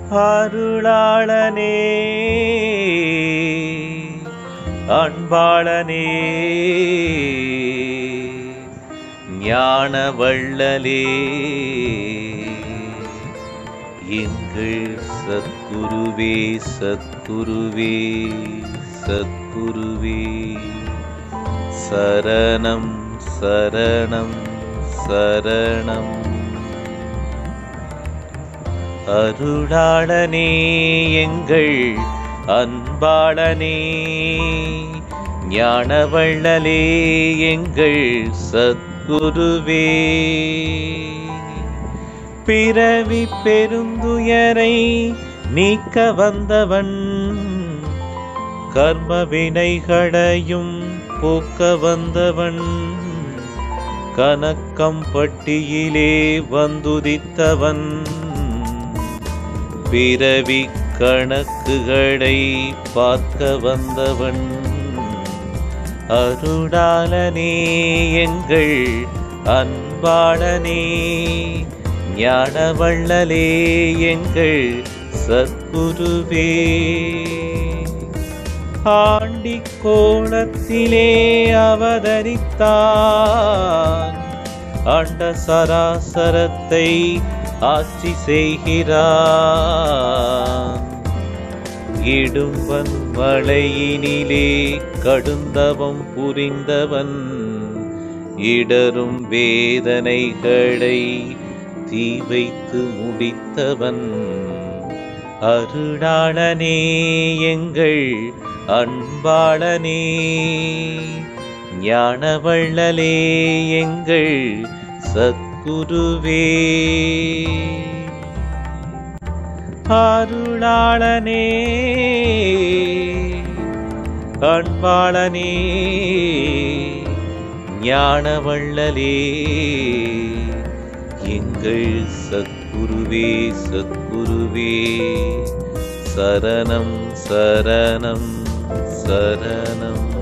அருளாளனே அன்பாளனே ஞான வள்ளலே எங்கள் சத்குருவே சத்குருவே சத்குருவே சரணம் சரணம் சரணம் அருளாளனே எங்கள் அன்பாளனே ஞானவள்ளலே எங்கள் சத்குருவே பிறவி பெருந்துயரை நீக்க வந்தவன் கர்ம வினைகளையும் போக்க வந்தவன் கனக்கம் பட்டியிலே வந்துதித்தவன் பிறவி கணக்குகளை பார்க்க வந்தவன் அருளாளனே எங்கள் அன்பாளனே ஞானவள்ளலே எங்கள் சத்குருவே ஆண்டி கோலத்திலே அவதரித்தான் ஆண்ட சராசரத்தை ஆட்சி செய்கிறான் இடும்பன் மலையினிலே கடுந்தவம் புரிந்தவன் இடரும் வேதனைகளை தீ வைத்து முடித்தவன் அருளாளனே எங்கள் அன்பாளனே ஞானவள்ளலே எங்கள் சத்குருவே அருளாளனே அன்பாளனே ஞானவள்ளலே எங்கள் சத்குருவே சத்குருவே சரணம் சரணம் சரணம்